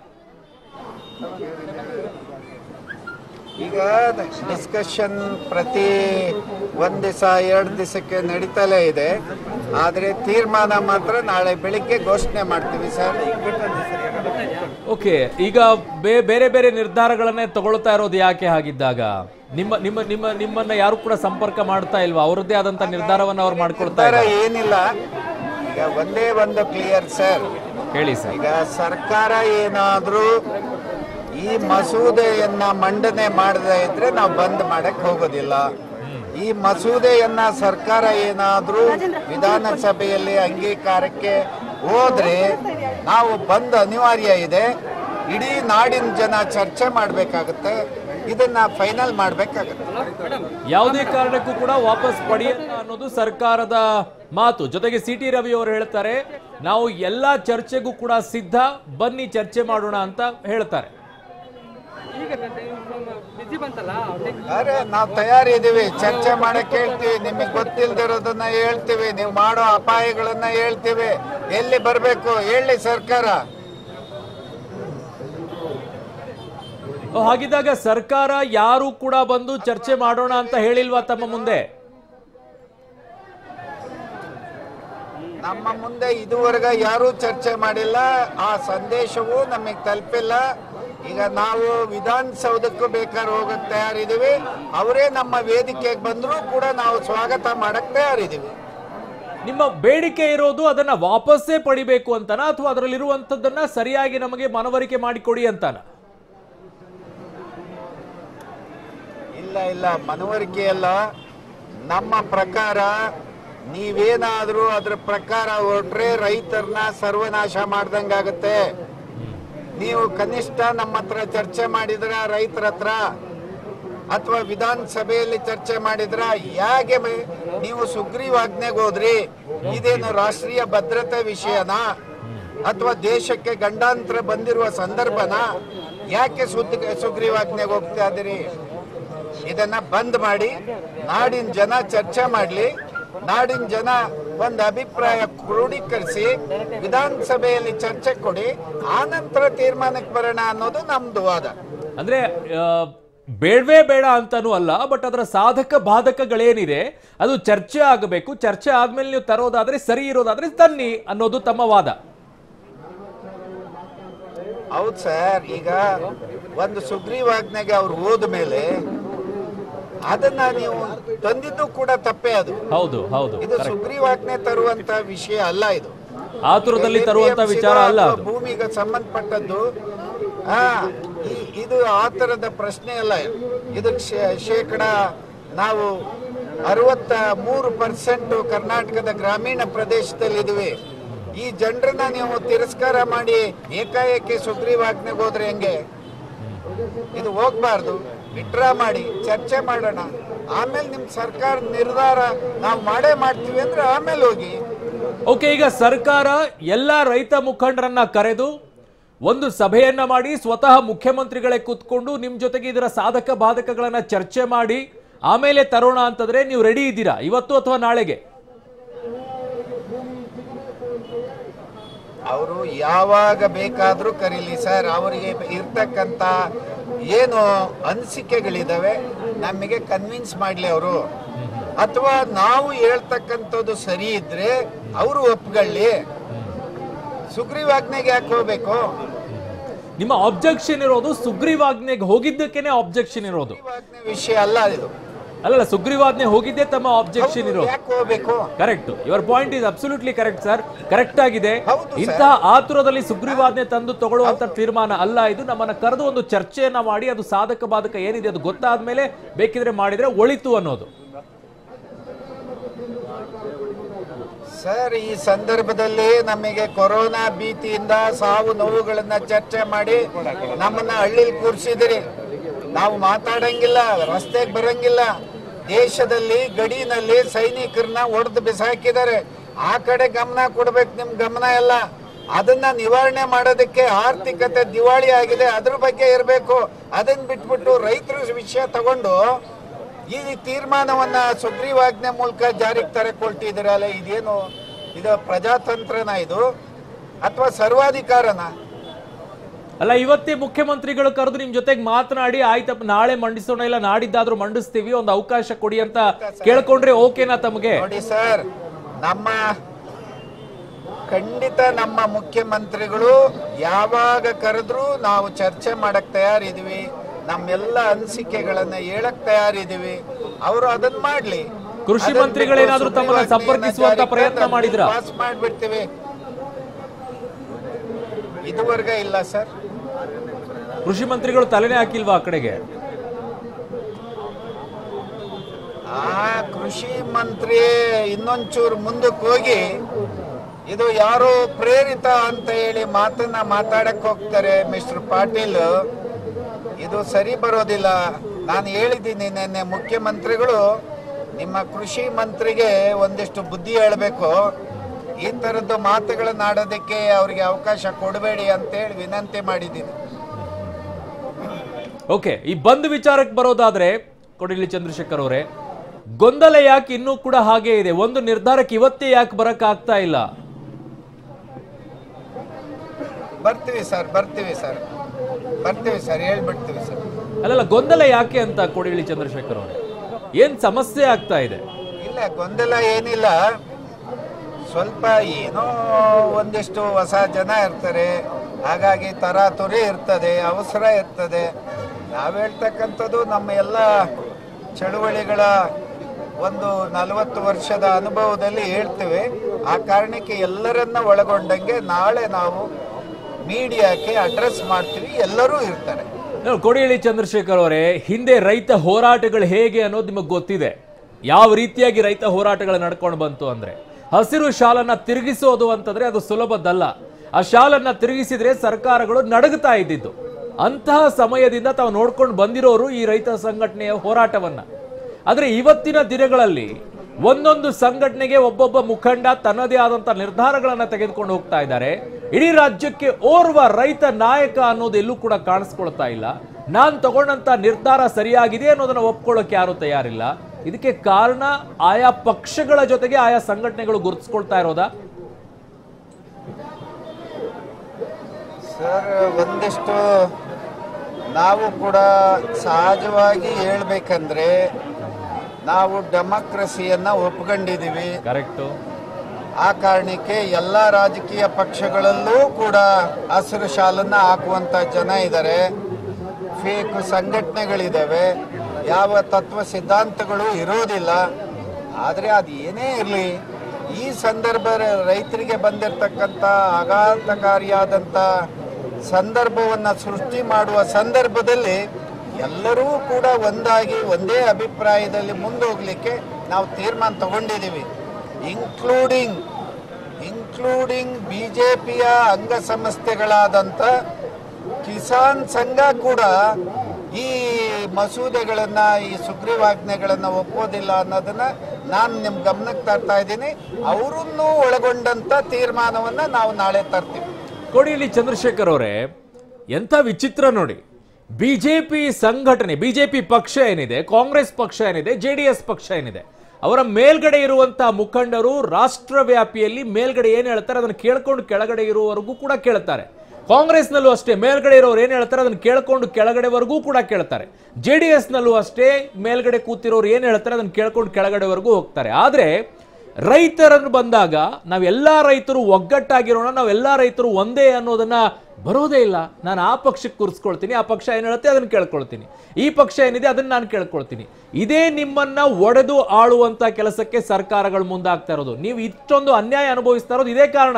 Speaker 4: ಈಗ ಡಿಸ್ಕಷನ್ ಪ್ರತಿ ಒಂದ್ ದಿವಸ ಎರಡು ದಿವಸಕ್ಕೆ ನಡೀತಲೇ ಇದೆ ಆದರೆ ತೀರ್ಮಾನ ಮಾತ್ರ ನಾಳೆ ಬೆಳಿಗ್ಗೆ ಘೋಷಣೆ ಮಾಡ್ತೀವಿ ಸರ್
Speaker 1: ಓಕೆ ಈಗ ಬೇ- ಬೇರೆ ಬೇರೆ ನಿರ್ಧಾರಗಳನ್ನೇ ತಗೊಳ್ತಾ ಇರೋದು ಯಾಕೆ ಹಾಗಿದ್ದಾಗ ನಿಮ್ಮ ನಿಮ್ಮ ನಿಮ್ಮ ನಿಮ್ಮನ್ನ ಯಾರು ಕೂಡ ಸಂಪರ್ಕ ಮಾಡ್ತಾ ಇಲ್ವಾ ಅವರದ್ದೇ ಆದಂತ ನಿರ್ಧಾರವನ್ನ ಅವ್ರು ಮಾಡ್ಕೊಳ್ತಾ
Speaker 4: ನಿರ್ಧಾರ
Speaker 1: ಇದ್ದಾರೆ
Speaker 4: ಏನಿಲ್ಲ ಈಗ ಒಂದೇ ಒಂದು ಕ್ಲಿಯರ್ ಸರ್
Speaker 1: ಹೇಳಿ ಸರ್
Speaker 4: ಈಗ ಸರ್ಕಾರ ಏನಾದ್ರೂ ಈ ಮಸೂದೆಯನ್ನ ಮಂಡನೆ ಮಾಡದೇ ಇದ್ರೆ ನಾವು ಬಂದ್ ಮಾಡಕ್ ಹೋಗೋದಿಲ್ಲ ಈ ಮಸೂದೆಯನ್ನ ಸರ್ಕಾರ ಏನಾದ್ರೂ ವಿಧಾನಸಭೆಯಲ್ಲಿ ಅಂಗೀಕಾರಕ್ಕೆ ಹೋದ್ರೆ ನಾವು ಬಂದ್ ಅನಿವಾರ್ಯ ಇದೆ ಇಡೀ ನಾಡಿನ ಜನ ಚರ್ಚೆ ಮಾಡಬೇಕಾಗುತ್ತೆ ಇದನ್ನ ಫೈನಲ್ ಮಾಡಬೇಕಾಗುತ್ತೆ
Speaker 1: ಯಾವುದೇ ಕಾರಣಕ್ಕೂ ಕೂಡ ವಾಪಸ್ ಪಡೆಯಲ್ಲ ಅನ್ನೋದು ಸರ್ಕಾರದ ಮಾತು ಜೊತೆಗೆ ಸಿ ಟಿ ರವಿ ಅವರು ಹೇಳ್ತಾರೆ ನಾವು ಎಲ್ಲಾ ಚರ್ಚೆಗೂ ಕೂಡ ಸಿದ್ಧ ಬನ್ನಿ ಚರ್ಚೆ ಮಾಡೋಣ ಅಂತ ಹೇಳ್ತಾರೆ
Speaker 4: ಅರೆ ನಾವು ತಯಾರಿದ್ದೀವಿ ಚರ್ಚೆ ಮಾಡಕ್ ಹೇಳ್ತೀವಿ ನಿಮಗೆ ಗೊತ್ತಿಲ್ದಿರೋದನ್ನ ಹೇಳ್ತೀವಿ ನೀವು ಮಾಡೋ ಅಪಾಯಗಳನ್ನ ಹೇಳ್ತೀವಿ ಎಲ್ಲಿ ಬರಬೇಕು ಹೇಳಿ ಸರ್ಕಾರ
Speaker 1: ಓ, ಹಾಗಿದ್ದಾಗ ಸರ್ಕಾರ ಯಾರು ಕೂಡ ಬಂದು ಚರ್ಚೆ ಮಾಡೋಣ ಅಂತ ಹೇಳಿಲ್ವಾ ತಮ್ಮ ಮುಂದೆ
Speaker 4: ನಮ್ಮ ಮುಂದೆ ಇದುವರೆಗೆ ಯಾರೂ ಚರ್ಚೆ ಮಾಡಿಲ್ಲ ಆ ಸಂದೇಶವು ನಮಗೆ ತಲುಪಿಲ್ಲ ಈಗ ನಾವು ವಿಧಾನಸೌಧಕ್ಕೂ ಬೇಕಾದ್ರೆ ಹೋಗಕ್ ತಯಾರಿದ್ದೀವಿ ಅವರೇ ನಮ್ಮ ವೇದಿಕೆಗೆ ಬಂದರೂ ಕೂಡ ನಾವು ಸ್ವಾಗತ ಮಾಡಕ್ ತಯಾರಿದ್ದೀವಿ
Speaker 1: ನಿಮ್ಮ ಬೇಡಿಕೆ ಇರೋದು ಅದನ್ನ ವಾಪಸ್ಸೇ ಪಡಿಬೇಕು ಅಂತನಾ ಅಥವಾ ಅದರಲ್ಲಿರುವಂತದ್ದನ್ನ ಸರಿಯಾಗಿ ನಮಗೆ ಮನವರಿಕೆ ಮಾಡಿಕೊಡಿ ಅಂತಾನ
Speaker 4: ಇಲ್ಲ ಇಲ್ಲ ಮನವರಿಕೆ ಅಲ್ಲ ನಮ್ಮ ಪ್ರಕಾರ ನೀವೇನಾದ್ರೂ ಅದ್ರ ಪ್ರಕಾರ ಹೊರಟ್ರೆ ರೈತರನ್ನ ಸರ್ವನಾಶ ಮಾಡ್ದಂಗಾಗತ್ತೆ ನೀವು ಕನಿಷ್ಠ ನಮ್ಮ ಹತ್ರ ಚರ್ಚೆ ಮಾಡಿದ್ರ ರೈತರ ಹತ್ರ ಅಥವಾ ವಿಧಾನಸಭೆಯಲ್ಲಿ ಚರ್ಚೆ ಮಾಡಿದ್ರ ಹೇಗೆ ಬೆ- ನೀವು ಸುಗ್ರೀವಾಜ್ಞೆಗೆ ಹೋದ್ರಿ ಇದೇನು ರಾಷ್ಟ್ರೀಯ ಭದ್ರತೆ ವಿಷಯನಾ ಅಥವಾ ದೇಶಕ್ಕೆ ಗಂಡಾಂತರ ಬಂದಿರುವ ಸಂದರ್ಭನ ಯಾಕೆ ಸುದ್ದಿ ಸುಗ್ರೀವಾಜ್ಞೆಗೆ ಹೋಗ್ತಾ ಇದ್ದೀರಿ ಇದನ್ನ ಬಂದ್ ಮಾಡಿ ನಾಡಿನ ಜನ ಚರ್ಚೆ ಮಾಡಲಿ ನಾಡಿನ ಜನ ಒಂದು ಅಭಿಪ್ರಾಯ ಕ್ರೋಢೀಕರಿಸಿ ವಿಧಾನಸಭೆಯಲ್ಲಿ ಚರ್ಚೆ ಕೊಡಿ ಆನಂತರ ತೀರ್ಮಾನಕ್ಕೆ ಬರೋಣ ಅನ್ನೋದು ನಮ್ದು ವಾದ
Speaker 1: ಅಂದ್ರೆ ಆ, ಬೇಡವೇ ಬೇಡ ಅಂತಾನೂ ಅಲ್ಲ ಬಟ್ ಅದರ ಸಾಧಕ ಬಾಧಕಗಳೇನಿದೆ ಅದು ಚರ್ಚೆ ಆಗಬೇಕು ಚರ್ಚೆ ಆದ್ಮೇಲೆ ನೀವು ತರೋದಾದ್ರೆ ಸರಿ ಇರೋದಾದ್ರೆ ತನ್ನಿ ಅನ್ನೋದು ತಮ್ಮ ವಾದ
Speaker 4: ಹೌದು ಸರ್ ಈಗ ಒಂದು ಸುಗ್ರೀವಾಜ್ಞೆಗೆ ಅವ್ರು ಹೋದ ಮೇಲೆ ಅದನ್ನ ನೀವು ತಂದಿದ್ದು ಕೂಡ ತಪ್ಪೇ ಅದು
Speaker 1: ಹೌದು ಹೌದು
Speaker 4: ಇದು ಸುಗ್ರೀವಾಜ್ಞೆ ತರುವಂತ ವಿಷಯ ಅಲ್ಲ ಇದು
Speaker 1: ಆತುರದಲ್ಲಿ ತರುವಂತ ವಿಚಾರ ಅಲ್ಲ ಅದು
Speaker 4: ಭೂಮಿಗೆ ಸಂಬಂಧಪಟ್ಟದ್ದು ಆ ಈ- ಇದು ಆ ತರದ ಪ್ರಶ್ನೆ ಅಲ್ಲ ಇದಕ್ಕೆ ಶೇ- ಶೇಕಡ ನಾವು ಅರವತ್ತ ಮೂರು ಪರ್ಸೆಂಟ್ ಕರ್ನಾಟಕದ ಗ್ರಾಮೀಣ ಪ್ರದೇಶದಲ್ಲಿದ್ದೀವಿ ಈ ಜನರನ್ನ ನೀವು ತಿರಸ್ಕಾರ ಮಾಡಿ ಏಕಾಏಕಿ ಸುಗ್ರೀವಾಜ್ಞೆಗೆ ಹೋದ್ರೆ ಹೆಂಗೆ ಇದು ಹೋಗ್ಬಾರ್ದು ವಿಡ್ರಾ ಮಾಡಿ ಚರ್ಚೆ ಮಾಡೋಣ ಆಮೇಲೆ ನಿಮ್ ಸರ್ಕಾರ ನಿರ್ಧಾರ ನಾವು ಮಾಡೇ ಮಾಡ್ತೀವಿ ಅಂದ್ರೆ ಆಮೇಲೆ ಹೋಗಿ
Speaker 1: ಓಕೆ ಈಗ ಸರ್ಕಾರ ಎಲ್ಲ ರೈತ ಮುಖಂಡರನ್ನ ಕರೆದು ಒಂದು ಸಭೆಯನ್ನ ಮಾಡಿ ಸ್ವತಃ ಮುಖ್ಯಮಂತ್ರಿಗಳೇ ಕೂತ್ಕೊಂಡು ನಿಮ್ ಜೊತೆಗೆ ಇದರ ಸಾಧಕ ಬಾಧಕಗಳನ್ನ ಚರ್ಚೆ ಮಾಡಿ ಆಮೇಲೆ ತರೋಣ ಅಂತಂದ್ರೆ ನೀವು ರೆಡಿ ಇದ್ದೀರಾ ಇವತ್ತು ಅಥವಾ ನಾಳೆಗೆ
Speaker 4: ಅವರು ಯಾವಾಗ ಬೇಕಾದ್ರೂ ಕರೀಲಿ ಸರ್ ಅವರಿಗೆ ಇರ್ತಕ್ಕಂಥ ಏನು ಅನಿಸಿಕೆಗಳಿದಾವೆ ನಮಗೆ ಕನ್ವಿನ್ಸ್ ಮಾಡಲಿ ಅವರು ಅಥವಾ ನಾವು ಹೇಳ್ತಕ್ಕಂಥದ್ದು ಸರಿ ಇದ್ರೆ ಅವರು ಒಪ್ಕೊಳ್ಳಿ ಸುಗ್ರೀವಾಜ್ಞೆಗೆ ಯಾಕೆ ಹೋಗ್ಬೇಕು
Speaker 1: ನಿಮ್ಮ ಆಬ್ಜೆಕ್ಷನ್ ಇರೋದು ಸುಗ್ರೀವಾಜ್ಞೆಗೆ ಹೋಗಿದ್ದಕ್ಕೇನೆ ಆಬ್ಜೆಕ್ಷನ್ ಇರೋದು
Speaker 4: ಸುಗ್ರೀವಾಜ್ಞೆ ವಿಷಯ ಅಲ್ಲ ಇದು
Speaker 1: ಅಲ್ಲಲ್ಲ ಸುಗ್ರೀವಾಜ್ಞೆ ಹೋಗಿದ್ದೇ ತಮ್ಮ ಆಬ್ಜೆಕ್ಷನ್
Speaker 4: ಹೌದು,
Speaker 1: ಇರೋದು
Speaker 4: ಯಾಕೆ ಹೋಗ್ಬೇಕು
Speaker 1: correct your point is absolutely correct sir correct ಆಗಿದೆ
Speaker 4: ಹೌದು sir.
Speaker 1: ಇಂತಹ ಆತುರದಲ್ಲಿ ಸುಗ್ರೀವಾಜ್ಞೆ ತಂದು ತಗೊಳ್ಳುವಂತ ತೀರ್ಮಾನ ಅಲ್ಲ ಇದು ನಮ್ಮನ್ನ ಕರೆದು ಒಂದು ಚರ್ಚೆಯನ್ನ ಮಾಡಿ ಅದು ಸಾಧಕ ಬಾಧಕ ಏನಿದೆ ಅದು ಗೊತ್ತಾದ್ಮೇಲೆ ಬೇಕಿದ್ರೆ ಮಾಡಿದ್ರೆ ಒಳಿತು ಅನ್ನೋದು
Speaker 4: ಸರ್ ಈ ಸಂದರ್ಭದಲ್ಲಿ ನಮಗೆ ಕೊರೋನಾ ಭೀತಿಯಿಂದ ಸಾವು ನೋವುಗಳನ್ನ ಚರ್ಚೆ ಮಾಡಿ ನಮ್ಮನ್ನ ಹಳ್ಳಿಲಿ ಕೂರಿಸಿದಿರಿ ನಾವು ಮಾತಾಡಂಗಿಲ್ಲ ರಸ್ತೆಗೆ ಬರಂಗಿಲ್ಲ ದೇಶದಲ್ಲಿ ಗಡಿನಲ್ಲಿ ಸೈನಿಕರನ್ನ ಹೊಡೆದು ಬಿಸಾಕಿದ್ದಾರೆ ಆ ಕಡೆ ಗಮನ ಕೊಡ್ಬೇಕು ನಿಮ್ ಗಮನ ಎಲ್ಲ ಅದನ್ನ ನಿವಾರಣೆ ಮಾಡೋದಕ್ಕೆ ಆರ್ಥಿಕತೆ ದಿವಾಳಿ ಆಗಿದೆ ಅದ್ರ ಬಗ್ಗೆ ಇರಬೇಕು ಅದನ್ನ ಬಿಟ್ಬಿಟ್ಟು ರೈತರ ವಿಷಯ ತಗೊಂಡು ಈ ತೀರ್ಮಾನವನ್ನ ಸುಗ್ರೀವಾಜ್ಞೆ ಮೂಲಕ ಜಾರಿಗೆ ತರಕೊಳ್ತಿದ್ದೀರಲ್ಲ ಇದೇನು ಇದು ಪ್ರಜಾತಂತ್ರನ ಇದು ಅಥವಾ ಸರ್ವಾಧಿಕಾರನ
Speaker 1: ಅಲ್ಲ ಇವತ್ತೇ ಮುಖ್ಯಮಂತ್ರಿಗಳು ಕರೆದು ನಿಮ್ ಜೊತೆಗೆ ಮಾತನಾಡಿ ಆಯ್ತಪ್ಪ ನಾಳೆ ಮಂಡಿಸೋಣ ಇಲ್ಲ ನಾಡಿದ್ದಾದ್ರೂ ಮಂಡಿಸ್ತೀವಿ ಒಂದು ಅವಕಾಶ ಕೊಡಿ ಅಂತ ಕೇಳ್ಕೊಂಡ್ರೆ ಓಕೆನಾ ತಮಗೆ
Speaker 4: ನೋಡಿ ಸರ್ ನಮ್ಮ ಖಂಡಿತ ನಮ್ಮ ಮುಖ್ಯಮಂತ್ರಿಗಳು ಯಾವಾಗ ಕರೆದ್ರು ನಾವು ಚರ್ಚೆ ಮಾಡಕ್ ತಯಾರಿದೀವಿ ನಮ್ಮೆಲ್ಲ ಅನಿಸಿಕೆಗಳನ್ನ ಹೇಳಕ್ ತಯಾರಿದೀವಿ ಅವರು ಅದನ್ನ ಮಾಡ್ಲಿ
Speaker 1: ಕೃಷಿ
Speaker 4: ಅದನ್ನ
Speaker 1: ಮಂತ್ರಿಗಳೇನಾದ್ರೂ
Speaker 4: ಬಿಟ್ಟು
Speaker 1: ತಮ್ಮನ್ನ
Speaker 4: ಸುಗ್ರೀವಾಜ್ಞೆಯನ್ನ
Speaker 1: ಸಂಪರ್ಕಿಸುವಂತ
Speaker 4: ಜಾರಿಗೆ
Speaker 1: ಪ್ರಯತ್ನ
Speaker 4: ತಂದು
Speaker 1: ಮಾಡಿದ್ರಾ?
Speaker 4: ಪಾಸ್ ಮಾಡ್ಬಿಡ್ತೀವಿ ಇದುವರೆಗೆ ಇಲ್ಲ ಸರ್
Speaker 1: ಕೃಷಿ ಮಂತ್ರಿಗಳು ತಲೆನೇ ಹಾಕಿಲ್ವಾ ಆ ಕಡೆಗೆ
Speaker 4: ಆ ಕೃಷಿ ಮಂತ್ರಿ ಇನ್ನೊಂಚೂರು ಮುಂದಕ್ಕೆ ಹೋಗಿ ಇದು ಯಾರೋ ಪ್ರೇರಿತ ಅಂತ ಹೇಳಿ ಮಾತನ್ನ ಮಾತಾಡಕ್ ಹೋಗ್ತಾರೆ ಮಿಸ್ಟರ್ ಪಾಟೀಲ್ ಇದು ಸರಿ ಬರೋದಿಲ್ಲ ನಾನು ಹೇಳಿದ್ದೀನಿ ನಿನ್ನೆ ಮುಖ್ಯಮಂತ್ರಿಗಳು ನಿಮ್ಮ ಕೃಷಿ ಮಂತ್ರಿಗೆ ಒಂದಿಷ್ಟು ಬುದ್ಧಿ ಹೇಳಬೇಕು ಈ ಥರದ್ದು ಮಾತುಗಳನ್ನ ಆಡೋದಕ್ಕೆ ಅವ್ರಿಗೆ ಅವಕಾಶ ಕೊಡಬೇಡಿ ಅಂತೇಳಿ ವಿನಂತಿ ಮಾಡಿದ್ದೀನಿ
Speaker 1: ಓಕೆ ಈ ಬಂದ್ ವಿಚಾರಕ್ಕೆ ಬರೋದಾದ್ರೆ ಕೊಡಿಲಿ ಚಂದ್ರಶೇಖರ್ ಅವರೇ ಗೊಂದಲ ಯಾಕೆ ಇನ್ನೂ ಕೂಡ ಹಾಗೆ ಇದೆ ಒಂದು ನಿರ್ಧಾರಕ್ಕೆ ಇವತ್ತೇ ಯಾಕೆ ಬರಕ್ ಆಗ್ತಾ ಇಲ್ಲ
Speaker 4: ಬರ್ತೀವಿ ಸರ್ ಬರ್ತೀವಿ ಸರ್ ಬರ್ತೀವಿ ಸರ್ ಹೇಳ್ಬಿಡ್ತೀವಿ ಸರ್
Speaker 1: ಅಲ್ಲಲ್ಲ ಗೊಂದಲ ಯಾಕೆ ಅಂತ ಕೊಡಿಲಿ ಚಂದ್ರಶೇಖರ್ ಅವರೇ ಏನ್ ಸಮಸ್ಯೆ ಆಗ್ತಾ ಇದೆ
Speaker 4: ಇಲ್ಲ ಗೊಂದಲ ಏನಿಲ್ಲ ಸ್ವಲ್ಪ ಏನೋ ಒಂದಿಷ್ಟು ಹೊಸ ಜನ ಇರ್ತಾರೆ ಹಾಗಾಗಿ ತರಾತುರಿ ಇರ್ತದೆ ಅವಸರ ಇರ್ತದೆ ನಾವು ಹೇಳ್ತಕ್ಕಂಥದ್ದು ನಮ್ಮ ಎಲ್ಲ ಚಳುವಳಿಗಳ ಒಂದು ನಲವತ್ತು ವರ್ಷದ ಅನುಭವದಲ್ಲಿ ಹೇಳ್ತೇವೆ ಆ ಕಾರಣಕ್ಕೆ ಎಲ್ಲರನ್ನ ಒಳಗೊಂಡಂಗೆ ನಾಳೆ ನಾವು ಮೀಡಿಯಾಕ್ಕೆ ಅಡ್ರೆಸ್ ಮಾಡ್ತೀವಿ ಎಲ್ಲರೂ ಇರ್ತಾರೆ
Speaker 1: ನೋಡಿ, ಕೊಡಿಯಳ್ಳಿ ಚಂದ್ರಶೇಖರ್ ಅವರೇ ಹಿಂದೆ ರೈತ ಹೋರಾಟಗಳು ಹೇಗೆ ಅನ್ನೋದು ನಿಮಗೆ ಗೊತ್ತಿದೆ ಯಾವ ರೀತಿಯಾಗಿ ರೈತ ಹೋರಾಟಗಳು ನಡ್ಕೊಂಡು ಬಂತು ಅಂದ್ರೆ ಹಸಿರು ಶಾಲನ್ನ ತಿರುಗಿಸೋದು ಅಂತಂದ್ರೆ ಅದು ಸುಲಭದ್ದಲ್ಲ ಆ ಶಾಲನ್ನ ತಿರುಗಿಸಿದ್ರೆ ಸರ್ಕಾರಗಳು ನಡಗುತ್ತಾ ಇದ್ದಿದ್ದು ಅಂತಹ ಸಮಯದಿಂದ ತಾವು ನೋಡ್ಕೊಂಡು ಬಂದಿರೋರು ಈ ರೈತ ಸಂಘಟನೆಯ ಹೋರಾಟವನ್ನ ಆದ್ರೆ ಇವತ್ತಿನ ದಿನಗಳಲ್ಲಿ ಒಂದೊಂದು ಸಂಘಟನೆಗೆ ಒಬ್ಬೊಬ್ಬ ಮುಖಂಡ ತನ್ನದೇ ಆದಂತ ನಿರ್ಧಾರಗಳನ್ನ ತೆಗೆದುಕೊಂಡು ಹೋಗ್ತಾ ಇದ್ದಾರೆ ಇಡೀ ರಾಜ್ಯಕ್ಕೆ ಓರ್ವ ರೈತ ನಾಯಕ ಅನ್ನೋದು ಎಲ್ಲೂ ಕೂಡ ಕಾಣಿಸ್ಕೊಳ್ತಾ ಇಲ್ಲ ನಾನ್ ತಗೊಂಡಂತ ನಿರ್ಧಾರ ಸರಿಯಾಗಿದೆ ಅನ್ನೋದನ್ನ ಒಪ್ಕೊಳ್ಳೋಕೆ ಯಾರು ತಯಾರಿಲ್ಲ ಇದಕ್ಕೆ ಕಾರಣ ಆಯಾ ಪಕ್ಷಗಳ ಜೊತೆಗೆ ಆಯಾ ಸಂಘಟನೆಗಳು ಗುರುತಿಸ್ಕೊಳ್ತಾ ಇರೋದಾ
Speaker 4: ಸರ್ ಒಂದಿಷ್ಟು ನಾವು ಕೂಡ ಸಹಜವಾಗಿ ಹೇಳ್ಬೇಕಂದ್ರೆ ನಾವು ಡೆಮೋಕ್ರಸಿಯನ್ನ ಒಪ್ಕೊಂಡಿದ್ದೀವಿ
Speaker 1: ಕರೆಕ್ಟು
Speaker 4: ಆ ಕಾರಣಕ್ಕೆ ಎಲ್ಲ ರಾಜಕೀಯ ಪಕ್ಷಗಳಲ್ಲೂ ಕೂಡ ಹಸಿರು ಶಾಲನ್ನ ಹಾಕುವಂತ ಜನ ಇದ್ದಾರೆ ಫೇಕ್ ಸಂಘಟನೆಗಳಿದ್ದಾವೆ ಯಾವ ತತ್ವ ಸಿದ್ಧಾಂತಗಳು ಇರೋದಿಲ್ಲ ಆದರೆ ಅದು ಏನೇ ಇರಲಿ ಈ ಸಂದರ್ಭ ರೈತರಿಗೆ ಬಂದಿರತಕ್ಕಂಥ ಆಘಾತಕಾರಿಯಾದಂಥ ಸಂದರ್ಭವನ್ನು ಸೃಷ್ಟಿ ಮಾಡುವ ಸಂದರ್ಭದಲ್ಲಿ ಎಲ್ಲರೂ ಕೂಡ ಒಂದಾಗಿ ಒಂದೇ ಅಭಿಪ್ರಾಯದಲ್ಲಿ ಮುಂದೋಗ್ಲಿಕ್ಕೆ ನಾವು ತೀರ್ಮಾನ ತಗೊಂಡಿದ್ದೀವಿ ಇನ್ಕ್ಲೂಡಿಂಗ್ ಇನ್ಕ್ಲೂಡಿಂಗ್ ಬಿ ಜೆ ಪಿಯ ಅಂಗಸಂಸ್ಥೆಗಳಾದಂಥ ಕಿಸಾನ್ ಸಂಘ ಕೂಡ ಈ ಮಸೂದೆಗಳನ್ನ ಈ ಸುಗ್ರೀವಾಜ್ಞೆಗಳನ್ನ ಒಪ್ಪೋದಿಲ್ಲ ಅನ್ನೋದನ್ನ ನಾನು ನಿಮ್ಮ ಗಮನಕ್ಕೆ ತರ್ತಾ ಇದ್ದೀನಿ ಅವರನ್ನು ಒಳಗೊಂಡಂತ ತೀರ್ಮಾನವನ್ನ ನಾವು ನಾಳೆ ತರ್ತೀವಿ
Speaker 1: ಕೊಡಿಯಲ್ಲಿ ಚಂದ್ರಶೇಖರ್ ಅವರೇ ಎಂಥ ವಿಚಿತ್ರ ನೋಡಿ ಬಿಜೆಪಿ ಸಂಘಟನೆ ಬಿಜೆಪಿ ಪಕ್ಷ ಏನಿದೆ ಕಾಂಗ್ರೆಸ್ ಪಕ್ಷ ಏನಿದೆ ಜೆ ಡಿ ಎಸ್ ಪಕ್ಷ ಏನಿದೆ ಅವರ ಮೇಲ್ಗಡೆ ಇರುವಂತಹ ಮುಖಂಡರು ರಾಷ್ಟ್ರವ್ಯಾಪಿಯಲ್ಲಿ ಮೇಲ್ಗಡೆ ಏನು ಹೇಳ್ತಾರೆ ಅದನ್ನು ಕೇಳ್ಕೊಂಡು ಕೆಳಗಡೆ ಇರುವವರೆಗೂ ಕೂಡ ಕೇಳ್ತಾರೆ ಕಾಂಗ್ರೆಸ್ನಲ್ಲೂ ಅಷ್ಟೇ ಮೇಲ್ಗಡೆ ಇರೋರು ಏನ್ ಹೇಳ್ತಾರೆ ಅದನ್ನ ಕೇಳ್ಕೊಂಡು ಕೆಳಗಡೆವರೆಗೂ ಕೂಡ ಕೇಳ್ತಾರೆ ಜೆ ಡಿ ಎಸ್ನಲ್ಲೂ ಅಷ್ಟೇ ಮೇಲ್ಗಡೆ ಕೂತಿರೋರು ಏನ್ ಹೇಳ್ತಾರೆ ಅದನ್ನ ಕೇಳ್ಕೊಂಡು ಕೆಳಗಡೆವರೆಗೂ ಹೋಗ್ತಾರೆ ಆದ್ರೆ ರೈತರನ್ನು ಬಂದಾಗ ನಾವೆಲ್ಲಾ ರೈತರು ಒಗ್ಗಟ್ಟಾಗಿರೋಣ ನಾವೆಲ್ಲಾ ರೈತರು ಒಂದೇ ಅನ್ನೋದನ್ನ ಬರೋದೇ ಇಲ್ಲ ನಾನು ಆ ಪಕ್ಷಕ್ಕೆ ಕೂರಿಸ್ಕೊಳ್ತೀನಿ ಆ ಪಕ್ಷ ಏನ್ ಹೇಳುತ್ತೆ ಅದನ್ನ ಕೇಳ್ಕೊಳ್ತೀನಿ ಈ ಪಕ್ಷ ಏನಿದೆ ಅದನ್ನ ನಾನು ಕೇಳ್ಕೊಳ್ತೀನಿ ಇದೇ ನಿಮ್ಮನ್ನ ಒಡೆದು ಆಳುವಂತ ಕೆಲಸಕ್ಕೆ ಸರ್ಕಾರಗಳು ಮುಂದಾಗ್ತಾ ಇರೋದು ನೀವು ಇಷ್ಟೊಂದು ಅನ್ಯಾಯ ಅನುಭವಿಸ್ತಾ ಇರೋದು ಇದೇ ಕಾರಣ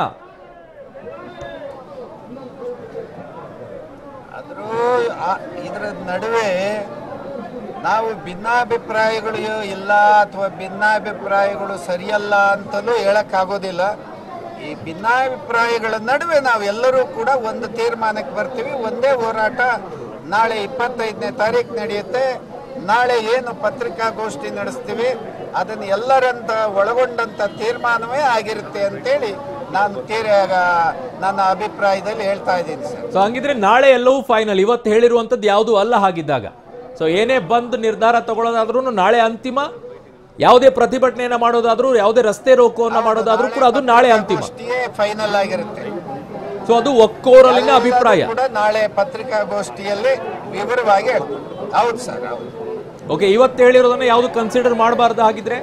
Speaker 4: ಆದರೂ ಆ- ಇದರ ನಡುವೆ ನಾವು ಭಿನ್ನಾಭಿಪ್ರಾಯಗಳು ಇಲ್ಲ ಅಥವಾ ಭಿನ್ನಾಭಿಪ್ರಾಯಗಳು ಸರಿಯಲ್ಲ ಅಂತಲೂ ಹೇಳಕ್ಕಾಗೋದಿಲ್ಲ ಈ ಭಿನ್ನಾಭಿಪ್ರಾಯಗಳ ನಡುವೆ ನಾವೆಲ್ಲರೂ ಕೂಡ ಒಂದು ತೀರ್ಮಾನಕ್ಕೆ ಬರ್ತೀವಿ ಒಂದೇ ಹೋರಾಟ ನಾಳೆ ಇಪ್ಪತ್ತೈದನೇ ತಾರೀಕು ನಡೆಯುತ್ತೆ ನಾಳೆ ಏನು ಪತ್ರಿಕಾಗೋಷ್ಠಿ ನಡೆಸ್ತೀವಿ ಅದನ್ನು ಎಲ್ಲರಂತ ಒಳಗೊಂಡಂತ ತೀರ್ಮಾನವೇ ಆಗಿರುತ್ತೆ ಅಂತೇಳಿ ನಾನು ತೀರ ನನ್ನ ಅಭಿಪ್ರಾಯದಲ್ಲಿ ಹೇಳ್ತಾ ಇದ್ದೀನಿ ಸರ್
Speaker 1: ಸೊ ಹಂಗಿದ್ರೆ ನಾಳೆ ಎಲ್ಲವೂ ಫೈನಲ್ ಇವತ್ತು ಹೇಳಿರುವಂತದ್ದು ಯಾವುದು ಅಲ್ಲ ಹಾಗಿದ್ದಾಗ ಸೊ ಏನೇ ಬಂದ್ ನಿರ್ಧಾರ ತಗೊಳ್ಳೋದಾದ್ರೂ ನಾಳೆ ಅಂತಿಮ ಯಾವುದೇ ಪ್ರತಿಭಟನೆಯನ್ನ ಮಾಡೋದಾದ್ರೂ ಯಾವುದೇ ರಸ್ತೆ ರೋಕೋವನ್ನ ಮಾಡೋದಾದ್ರೂ ಕೂಡ ಅದು ನಾಳೆ ಅಂತಿಮ
Speaker 4: ಅಷ್ಟೇ ಫೈನಲ್ ಆಗಿರುತ್ತೆ
Speaker 1: ಸೊ ಅದು ಒಕ್ಕೋರಲಿನ ಅಭಿಪ್ರಾಯ
Speaker 4: ಎಲ್ಲರೂ ಕೂಡ ನಾಳೆ ಪತ್ರಿಕಾಗೋಷ್ಠಿಯಲ್ಲಿ ವಿವರವಾಗಿ ಹೇಳ್ತೀವಿ ಹೌದು ಸರ್ ಹೌದು
Speaker 1: ಓಕೆ ಇವತ್ತು ಹೇಳಿರೋದನ್ನ ಯಾವುದು ಕನ್ಸಿಡರ್ ಮಾಡಬಾರ್ದು ಹಾಗಿದ್ರೆ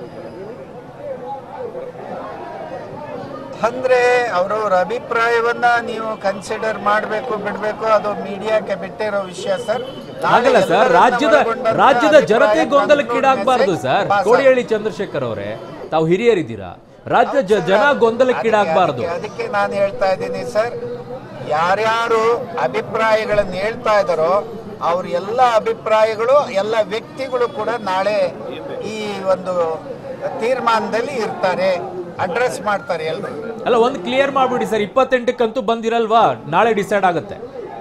Speaker 4: ಅಂದ್ರೆ ಅವ್ರವ್ರ ಅಭಿಪ್ರಾಯವನ್ನ ನೀವು ಕನ್ಸಿಡರ್ ಮಾಡಬೇಕು ಬಿಡಬೇಕು ಅದು ಮೀಡಿಯಾಕ್ಕೆ ಬಿಟ್ಟಿರೋ ವಿಷಯ ಸರ್ ನಾಳೆ
Speaker 1: ಆಗಲ್ಲ ಸರ್
Speaker 4: ಎಲ್ಲರನ್ನ
Speaker 1: ರಾಜ್ಯದ
Speaker 4: ಒಳಗೊಂಡಂತ
Speaker 1: ರಾಜ್ಯದ ಜನತೆ
Speaker 4: ಅಭಿಪ್ರಾಯ
Speaker 1: ಗೊಂದಲಕ್ಕೀಡಾಗಬಾರ್ದು
Speaker 4: conclude
Speaker 1: sir
Speaker 4: message
Speaker 1: Kodihalli Chandrashekar ಅವರೇ ತಾವು ಹಿರಿಯರಿದ್ದೀರಾ ರಾಜ್ಯ ಜ- ಜನ ಗೊಂದಲಕ್ಕೀಡಾಗಬಾರ್ದು
Speaker 4: ಅದಕ್ಕೆ- ಅದಕ್ಕೆ ನಾನು ಹೇಳ್ತಾ ಇದ್ದೀನಿ ಸರ್ ಯಾರ್ಯಾರು ಅಭಿಪ್ರಾಯಗಳನ್ನು ಹೇಳ್ತಾ ಇದ್ದಾರೋ ಅವ್ರ ಎಲ್ಲ ಅಭಿಪ್ರಾಯಗಳು ಎಲ್ಲ ವ್ಯಕ್ತಿಗಳು ಕೂಡ ನಾಳೆ ಈ ಒಂದು ತೀರ್ಮಾನದಲ್ಲಿ ಇರ್ತಾರೆ ಅಡ್ರೆಸ್ ಮಾಡ್ತಾರೆ ಎಲ್ಲರೂ
Speaker 1: ಅಲ್ಲ ಒಂದು ಕ್ಲಿಯರ್ ಮಾಡ್ಬಿಡಿ ಸರ್ ಇಪ್ಪತ್ತೆಂಟಕ್ಕಂತೂ ಬಂದಿರಲ್ವಾ ನಾಳೆ ಡಿಸೈಡ್ ಆಗುತ್ತೆ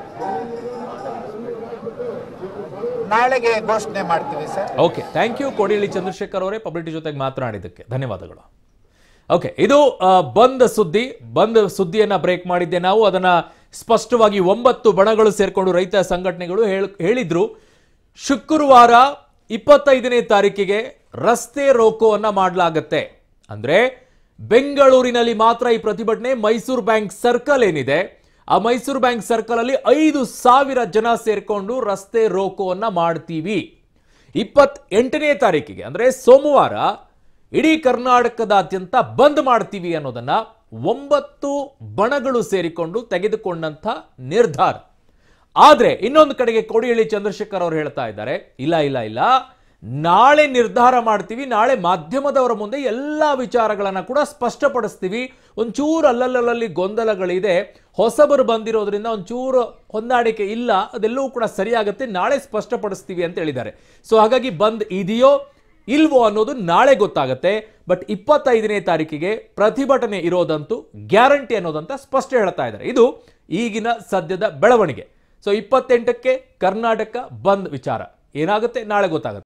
Speaker 4: ನಾಳೆಗೆ ಘೋಷಣೆ ಮಾಡ್ತೀವಿ sir
Speaker 1: okay thank you Kodihalli Chandrashekar ಅವರೇ ಪಬ್ಲಿಟಿ ಜೊತೆಗೆ ಮಾತನಾಡಿದ್ದಕ್ಕೆ ಧನ್ಯವಾದಗಳು ಓಕೆ ಇದು ಆ, ಬಂದ್ ಸುದ್ದಿ ಬಂದ್ ಸುದ್ದಿಯನ್ನ ಬ್ರೇಕ್ ಮಾಡಿದ್ದೆ ನಾವು ಅದನ್ನ ಸ್ಪಷ್ಟವಾಗಿ ಒಂಬತ್ತು ಬಣಗಳು ಸೇರ್ಕೊಂಡು ರೈತ ಸಂಘಟನೆಗಳು ಹೇಳ್- ಹೇಳಿದ್ರು ಶುಕ್ರವಾರ ಇಪ್ಪತ್ತೈದನೇ ತಾರೀಕಿಗೆ ರಸ್ತೆ ರೋಕೋವನ್ನ ಮಾಡಲಾಗತ್ತೆ ಅಂದ್ರೆ ಬೆಂಗಳೂರಿನಲ್ಲಿ ಮಾತ್ರ ಈ ಪ್ರತಿಭಟನೆ ಮೈಸೂರು ಬ್ಯಾಂಕ್ ಸರ್ಕಲ್ ಏನಿದೆ ಆ ಮೈಸೂರು ಬ್ಯಾಂಕ್ ಸರ್ಕಲ್ ಅಲ್ಲಿ ಐದು ಸಾವಿರ ಜನ ಸೇರ್ಕೊಂಡು ರಸ್ತೆ ರೋಕೋವನ್ನ ಮಾಡ್ತೀವಿ ಇಪ್ಪತ್ ಎಂಟನೇ ತಾರೀಕಿಗೆ ಅಂದ್ರೆ ಸೋಮವಾರ ಇಡೀ ಕರ್ನಾಟಕದಾದ್ಯಂತ ಬಂದ್ ಮಾಡ್ತೀವಿ ಅನ್ನೋದನ್ನ ಒಂಬತ್ತು ಬಣಗಳು ಸೇರಿಕೊಂಡು ತೆಗೆದುಕೊಂಡಂತ ನಿರ್ಧಾರ ಆದ್ರೆ ಇನ್ನೊಂದು ಕಡೆಗೆ ಕೋಡಿಹಳ್ಳಿ ಚಂದ್ರಶೇಖರ್ ಅವರು ಹೇಳ್ತಾ ಇದ್ದಾರೆ ಇಲ್ಲ ಇಲ್ಲ ಇಲ್ಲ ನಾಳೆ ನಿರ್ಧಾರ ಮಾಡ್ತೀವಿ ನಾಳೆ ಮಾಧ್ಯಮದವರ ಮುಂದೆ ಎಲ್ಲಾ ವಿಚಾರಗಳನ್ನ ಕೂಡ ಸ್ಪಷ್ಟಪಡಿಸ್ತೀವಿ ಒಂಚೂರು ಅಲ್ಲಲ್ಲಲ್ಲಿ ಗೊಂದಲಗಳಿದೆ ಹೊಸಬರು ಬಂದಿರೋದ್ರಿಂದ ಒಂಚೂರು ಹೊಂದಾಣಿಕೆ ಇಲ್ಲ ಅದೆಲ್ಲವೂ ಕೂಡ ಸರಿಯಾಗುತ್ತೆ ನಾಳೆ ಸ್ಪಷ್ಟಪಡಿಸ್ತೀವಿ ಅಂತ ಹೇಳಿದ್ದಾರೆ ಸೊ ಹಾಗಾಗಿ ಬಂದ್ ಇದೆಯೋ ಇಲ್ವೋ ಅನ್ನೋದು ನಾಳೆ ಗೊತ್ತಾಗುತ್ತೆ ಬಟ್ ಇಪ್ಪತ್ತೈದನೇ ತಾರೀಕಿಗೆ ಪ್ರತಿಭಟನೆ ಇರೋದಂತೂ ಗ್ಯಾರಂಟಿ ಅನ್ನೋದಂತ ಸ್ಪಷ್ಟ ಹೇಳ್ತಾ ಇದ್ದಾರೆ ಇದು ಈಗಿನ ಸದ್ಯದ ಬೆಳವಣಿಗೆ ಸೊ ಇಪ್ಪತ್ತೆಂಟಕ್ಕೆ ಕರ್ನಾಟಕ ಬಂದ್ ವಿಚಾರ ಏನಾಗುತ್ತೆ ನಾಳೆ ಗೊತ್ತಾಗುತ್ತೆ